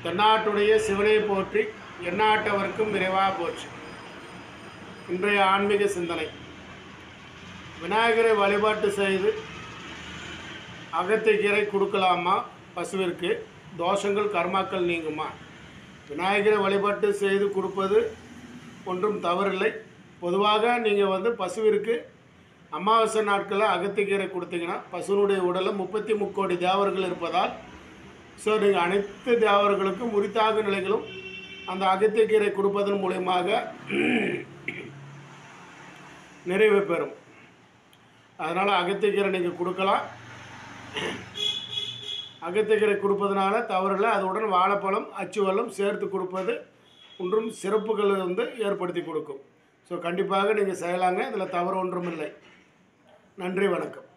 தென்னாட்டுடைய சிவனை போற்றி எந்நாட்டவர்க்கும் விரைவாக போற்றி இன்றைய ஆன்மீக சிந்தனை விநாயகரை வழிபாட்டு செய்து அகத்திக்கீரை கொடுக்கலாமா பசுவிற்கு தோஷங்கள் கர்மாக்கள் நீங்குமா விநாயகரை வழிபாட்டு செய்து கொடுப்பது ஒன்றும் தவறில்லை பொதுவாக நீங்கள் வந்து பசுவிற்கு அமாவாசை நாட்களில் அகத்திக்கீரை கொடுத்தீங்கன்னா பசுனுடைய உடலில் முப்பத்தி முக்கோடி தேவர்கள் இருப்பதால் ஸோ நீங்கள் அனைத்து தேவர்களுக்கும் உரித்தாக நிலைகளும் அந்த அகத்திக்கீரை கொடுப்பதன் மூலியமாக நிறைவு பெறும் அதனால் அகத்திக்கீரை நீங்கள் கொடுக்கலாம் அகத்திக்கீரை கொடுப்பதனால தவறில்லை அதுடன் வாழைப்பழம் அச்சுவெல்லம் சேர்த்து கொடுப்பது ஒன்றும் சிறப்புகளை வந்து ஏற்படுத்தி கொடுக்கும் ஸோ கண்டிப்பாக நீங்கள் செய்யலாங்க இதில் தவறு ஒன்றும் இல்லை நன்றி வணக்கம்